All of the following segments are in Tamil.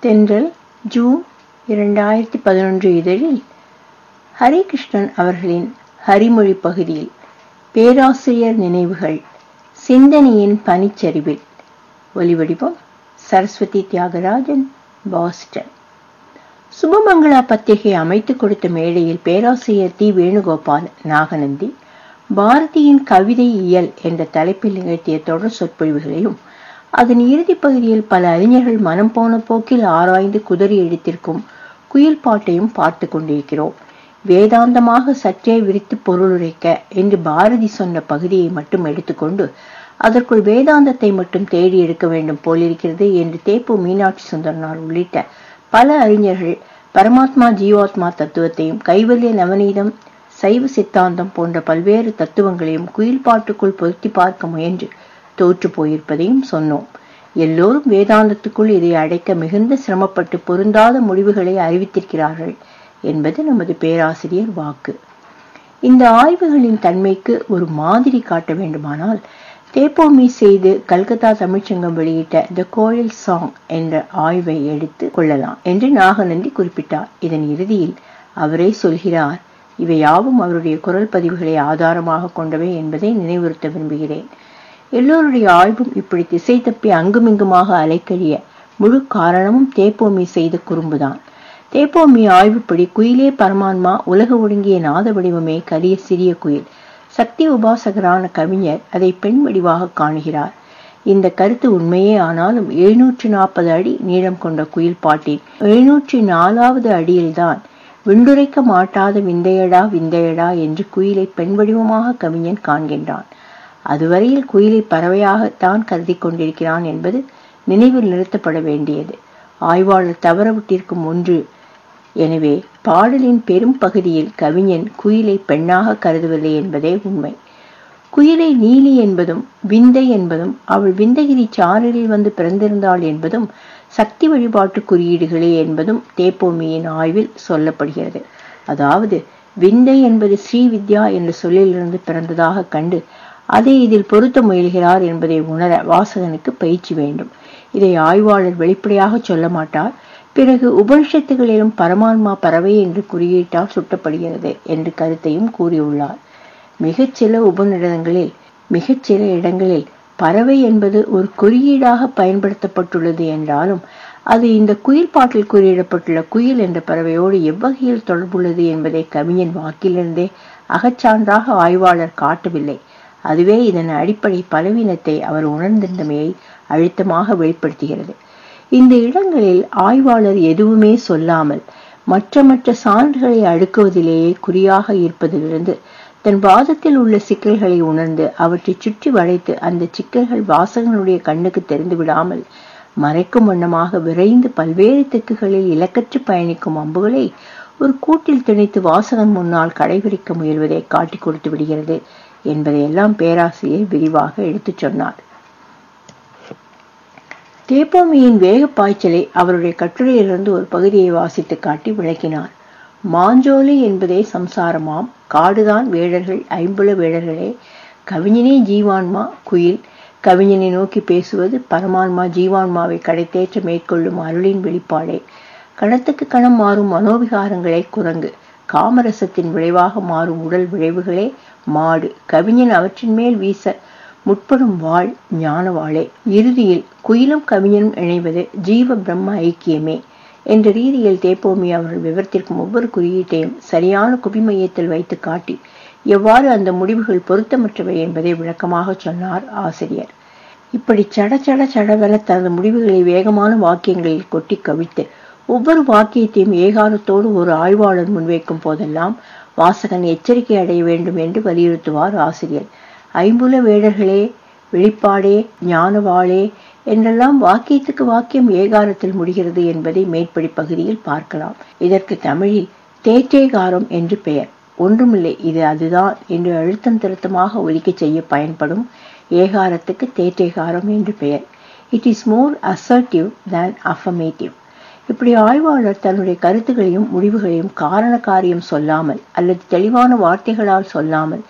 தென்றல் ஜூன் இரண்டாயிரத்தி பதினொன்று இதழில் ஹரிகிருஷ்ணன் அவர்களின் ஹரிமொழி பகுதியில் பேராசிரியர் நினைவுகள் சிந்தனையின் பனிச்சரிவில் ஒலிவடிவம் சரஸ்வதி தியாகராஜன் பாஸ்டன் சுபமங்களா பத்திரிகை அமைத்துக் கொடுத்த மேடையில் பேராசிரியர் தி வேணுகோபால் நாகநந்தி பாரதியின் கவிதை இயல் என்ற தலைப்பில் நிகழ்த்திய தொடர் சொற்பொழிவுகளிலும் அதன் இறுதிப் பகுதியில் பல அறிஞர்கள் மனம் போன போக்கில் ஆராய்ந்து குதறி எடுத்திருக்கும் குயில் பாட்டையும் பார்த்து கொண்டிருக்கிறோம் வேதாந்தமாக சற்றே விரித்து பொருளுரைக்க என்று பாரதி சொன்ன பகுதியை மட்டும் எடுத்துக்கொண்டு அதற்குள் வேதாந்தத்தை மட்டும் தேடி எடுக்க வேண்டும் போலிருக்கிறது என்று தேப்பு மீனாட்சி சுந்தரனார் உள்ளிட்ட பல அறிஞர்கள் பரமாத்மா ஜீவாத்மா தத்துவத்தையும் கைவல்ய நவநீதம் சைவ சித்தாந்தம் போன்ற பல்வேறு தத்துவங்களையும் குயில் பாட்டுக்குள் பொருத்தி பார்க்க முயன்று தோற்று போயிருப்பதையும் சொன்னோம் எல்லோரும் வேதாந்தத்துக்குள் இதை அடைக்க மிகுந்த சிரமப்பட்டு பொருந்தாத முடிவுகளை அறிவித்திருக்கிறார்கள் என்பது நமது பேராசிரியர் வாக்கு இந்த ஆய்வுகளின் தன்மைக்கு ஒரு மாதிரி காட்ட வேண்டுமானால் தேப்போமி செய்து கல்கத்தா தமிழ்ச்சங்கம் வெளியிட்ட த கோயில் சாங் என்ற ஆய்வை எடுத்து கொள்ளலாம் என்று நாகநந்தி குறிப்பிட்டார் இதன் இறுதியில் அவரே சொல்கிறார் இவை யாவும் அவருடைய குரல் பதிவுகளை ஆதாரமாக கொண்டவை என்பதை நினைவுறுத்த விரும்புகிறேன் எல்லோருடைய ஆய்வும் இப்படி திசை தப்பி அங்குமிங்குமாக அலைக்கழிய முழு காரணமும் தேப்போமி செய்த குறும்புதான் தேப்போமி ஆய்வுப்படி குயிலே பரமான்மா உலக ஒடுங்கிய நாத வடிவமே கரிய சிறிய குயில் சக்தி உபாசகரான கவிஞர் அதை பெண் வடிவாக காணுகிறார் இந்த கருத்து உண்மையே ஆனாலும் எழுநூற்றி நாற்பது அடி நீளம் கொண்ட குயில் பாட்டின் எழுநூற்றி நாலாவது அடியில்தான் விண்டுரைக்க மாட்டாத விந்தையடா விந்தையடா என்று குயிலை பெண் வடிவமாக கவிஞன் காண்கின்றான் அதுவரையில் குயிலை பறவையாகத்தான் கருதி கொண்டிருக்கிறான் என்பது நினைவில் நிறுத்தப்பட வேண்டியது ஆய்வாளர் தவறவிட்டிருக்கும் ஒன்று எனவே பாடலின் பெரும் பகுதியில் கவிஞன் குயிலை பெண்ணாக கருதவில்லை என்பதே உண்மை குயிலை நீலி என்பதும் விந்தை என்பதும் அவள் விந்தகிரி சாரலில் வந்து பிறந்திருந்தாள் என்பதும் சக்தி வழிபாட்டு குறியீடுகளே என்பதும் தேப்போமியின் ஆய்வில் சொல்லப்படுகிறது அதாவது விந்தை என்பது ஸ்ரீ வித்யா என்ற சொல்லிலிருந்து பிறந்ததாக கண்டு அதை இதில் பொருத்த முயல்கிறார் என்பதை உணர வாசகனுக்கு பயிற்சி வேண்டும் இதை ஆய்வாளர் வெளிப்படையாக சொல்ல மாட்டார் பிறகு உபனிஷத்துகளிலும் பரமான்மா பறவை என்று குறியீட்டால் சுட்டப்படுகிறது என்று கருத்தையும் கூறியுள்ளார் மிகச்சில உபநிடதங்களில் மிகச்சில இடங்களில் பறவை என்பது ஒரு குறியீடாக பயன்படுத்தப்பட்டுள்ளது என்றாலும் அது இந்த குயில் பாட்டில் குறியிடப்பட்டுள்ள குயில் என்ற பறவையோடு எவ்வகையில் தொடர்புள்ளது என்பதை கவிஞன் வாக்கிலிருந்தே அகச்சான்றாக ஆய்வாளர் காட்டவில்லை அதுவே இதன் அடிப்படை பலவீனத்தை அவர் உணர்ந்திருந்தமையை அழுத்தமாக வெளிப்படுத்துகிறது இந்த இடங்களில் ஆய்வாளர் எதுவுமே சொல்லாமல் மற்ற மற்ற சான்றுகளை அடுக்குவதிலேயே குறியாக இருப்பதிலிருந்து தன் வாதத்தில் உள்ள சிக்கல்களை உணர்ந்து அவற்றை சுற்றி வளைத்து அந்த சிக்கல்கள் வாசகனுடைய கண்ணுக்கு தெரிந்து விடாமல் மறைக்கும் வண்ணமாக விரைந்து பல்வேறு தெக்குகளில் இலக்கற்று பயணிக்கும் அம்புகளை ஒரு கூட்டில் திணித்து வாசகன் முன்னால் கடைபிடிக்க முயல்வதை காட்டிக் கொடுத்து விடுகிறது என்பதையெல்லாம் பேராசிரியர் விரிவாக எடுத்துச் சொன்னார் தேப்போமியின் வேக பாய்ச்சலை அவருடைய கட்டுரையிலிருந்து ஒரு பகுதியை வாசித்து காட்டி விளக்கினார் மாஞ்சோலி என்பதே சம்சாரமாம் காடுதான் வேடர்கள் ஐம்புல வேடர்களே கவிஞனே ஜீவான்மா குயில் கவிஞனை நோக்கி பேசுவது பரமான்மா ஜீவான்மாவை கடைத்தேற்ற மேற்கொள்ளும் அருளின் வெளிப்பாடே கணத்துக்கு கணம் மாறும் மனோவிகாரங்களே குரங்கு காமரசத்தின் விளைவாக மாறும் உடல் விளைவுகளே மாடு கவிஞன் அவற்றின் மேல் வீச முற்படும் வாழ் ஞான வாழே இறுதியில் குயிலும் கவிஞனும் இணைவது ஜீவ பிரம்ம ஐக்கியமே என்ற ரீதியில் தேப்போமி அவர்கள் விவரத்திற்கும் ஒவ்வொரு குறியீட்டையும் சரியான குவிமையத்தில் வைத்து காட்டி எவ்வாறு அந்த முடிவுகள் பொருத்தமற்றவை என்பதை விளக்கமாக சொன்னார் ஆசிரியர் இப்படி சட சட சடவென தனது முடிவுகளை வேகமான வாக்கியங்களில் கொட்டி கவிழ்த்து ஒவ்வொரு வாக்கியத்தையும் ஏகாரத்தோடு ஒரு ஆய்வாளர் முன்வைக்கும் போதெல்லாம் வாசகன் எச்சரிக்கை அடைய வேண்டும் என்று வலியுறுத்துவார் ஆசிரியர் ஐம்புல வேடர்களே வெளிப்பாடே ஞானவாளே என்றெல்லாம் வாக்கியத்துக்கு வாக்கியம் ஏகாரத்தில் முடிகிறது என்பதை மேற்படி பகுதியில் பார்க்கலாம் இதற்கு தமிழில் தேற்றேகாரம் என்று பெயர் ஒன்றுமில்லை இது அதுதான் என்று அழுத்தம் திருத்தமாக ஒலிக்க செய்ய பயன்படும் ஏகாரத்துக்கு தேற்றேகாரம் என்று பெயர் it is more assertive than affirmative இப்படி ஆய்வாளர் தன்னுடைய கருத்துகளையும் முடிவுகளையும் காரண காரியம் சொல்லாமல் அல்லது தெளிவான வார்த்தைகளால் சொல்லாமல்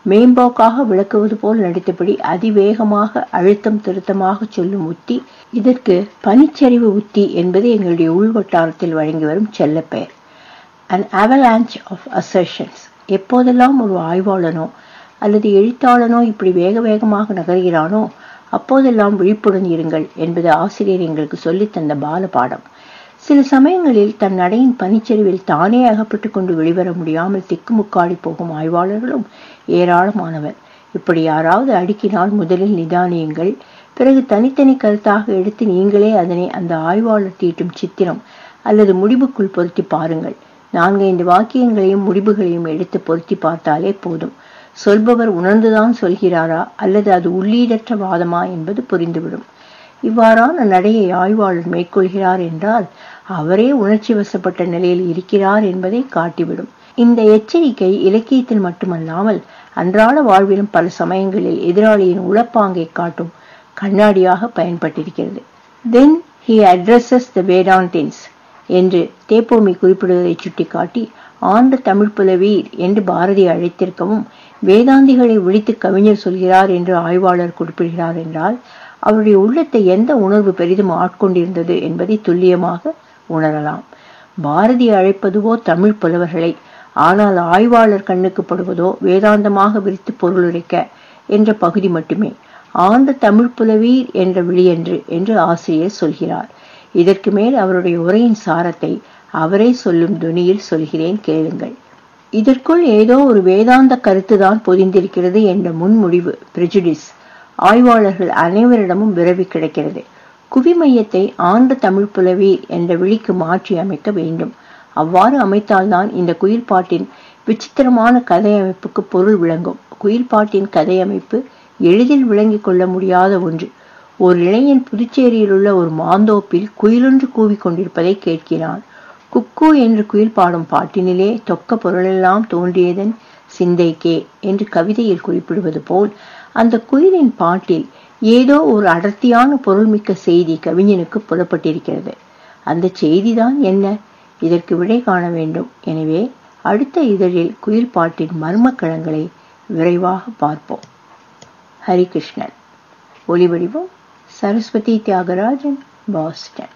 மேம்போக்காக விளக்குவது போல் நடித்தபடி அதிவேகமாக அழுத்தம் திருத்தமாக சொல்லும் உத்தி இதற்கு பனிச்சரிவு உத்தி என்பது எங்களுடைய உள்வட்டாரத்தில் வழங்கி வரும் செல்லப்பெயர் அன் அவலான்ச் ஆஃப் அசர்ஷன்ஸ் எப்போதெல்லாம் ஒரு ஆய்வாளனோ அல்லது எழுத்தாளனோ இப்படி வேக வேகமாக நகர்கிறானோ அப்போதெல்லாம் விழிப்புடன் இருங்கள் என்பது ஆசிரியர் எங்களுக்கு சொல்லித் தந்த பால பாடம் சில சமயங்களில் தன் நடையின் பனிச்சரிவில் தானே அகப்பட்டு கொண்டு வெளிவர முடியாமல் திக்குமுக்காடி போகும் ஆய்வாளர்களும் ஏராளமானவர் இப்படி யாராவது அடுக்கினால் முதலில் நிதானியுங்கள் பிறகு தனித்தனி கருத்தாக எடுத்து நீங்களே அதனை அந்த ஆய்வாளர் தீட்டும் சித்திரம் அல்லது முடிவுக்குள் பொருத்தி பாருங்கள் நான்கைந்து வாக்கியங்களையும் முடிவுகளையும் எடுத்து பொருத்தி பார்த்தாலே போதும் சொல்பவர் உணர்ந்துதான் சொல்கிறாரா அல்லது அது உள்ளீடற்ற வாதமா என்பது புரிந்துவிடும் இவ்வாறான நடையை ஆய்வாளர் மேற்கொள்கிறார் என்றால் அவரே உணர்ச்சி வசப்பட்ட நிலையில் இருக்கிறார் என்பதை காட்டிவிடும் இந்த எச்சரிக்கை இலக்கியத்தில் மட்டுமல்லாமல் அன்றாட வாழ்விலும் பல சமயங்களில் எதிராளியின் உளப்பாங்கை காட்டும் கண்ணாடியாக பயன்பட்டிருக்கிறது தென் ஹி அட்ரஸஸ் த வேதாந்தின்ஸ் என்று தேப்போமி குறிப்பிடுவதை சுட்டிக்காட்டி ஆண்ட தமிழ் புலவீர் என்று பாரதி அழைத்திருக்கவும் வேதாந்திகளை விழித்து கவிஞர் சொல்கிறார் என்று ஆய்வாளர் குறிப்பிடுகிறார் என்றால் அவருடைய உள்ளத்தை எந்த உணர்வு பெரிதும் ஆட்கொண்டிருந்தது என்பதை துல்லியமாக உணரலாம் பாரதி அழைப்பதுவோ தமிழ் புலவர்களை ஆனால் ஆய்வாளர் கண்ணுக்கு படுவதோ வேதாந்தமாக விரித்து பொருளுரைக்க என்ற பகுதி மட்டுமே ஆண்ட தமிழ் புலவீர் என்ற விழியன்று என்று ஆசிரியர் சொல்கிறார் இதற்கு மேல் அவருடைய உரையின் சாரத்தை அவரே சொல்லும் துணியில் சொல்கிறேன் கேளுங்கள் இதற்குள் ஏதோ ஒரு வேதாந்த கருத்துதான் பொதிந்திருக்கிறது என்ற முன்முடிவு பிரெஜுடிஸ் ஆய்வாளர்கள் அனைவரிடமும் விரவி கிடக்கிறது குவிமையத்தை ஆண்ட தமிழ் புலவீர் என்ற விழிக்கு மாற்றி அமைக்க வேண்டும் அவ்வாறு அமைத்தால்தான் இந்த குயில்பாட்டின் விசித்திரமான கதை அமைப்புக்கு பொருள் விளங்கும் குயில்பாட்டின் கதை அமைப்பு எளிதில் விளங்கிக் கொள்ள முடியாத ஒன்று ஒரு இளைஞன் புதுச்சேரியில் உள்ள ஒரு மாந்தோப்பில் குயிலொன்று கூவிக்கொண்டிருப்பதை கேட்கிறான் குக்கு என்று குயில் பாடும் பாட்டினிலே தொக்க பொருளெல்லாம் தோன்றியதன் சிந்தைக்கே என்று கவிதையில் குறிப்பிடுவது போல் அந்த குயிலின் பாட்டில் ஏதோ ஒரு அடர்த்தியான பொருள்மிக்க செய்தி கவிஞனுக்கு புலப்பட்டிருக்கிறது அந்த செய்திதான் என்ன இதற்கு விடை காண வேண்டும் எனவே அடுத்த இதழில் குயில் பாட்டின் மர்ம களங்களை விரைவாக பார்ப்போம் ஹரிகிருஷ்ணன் ஒலிவடிவம் சரஸ்வதி தியாகராஜன் பாஸ்டன்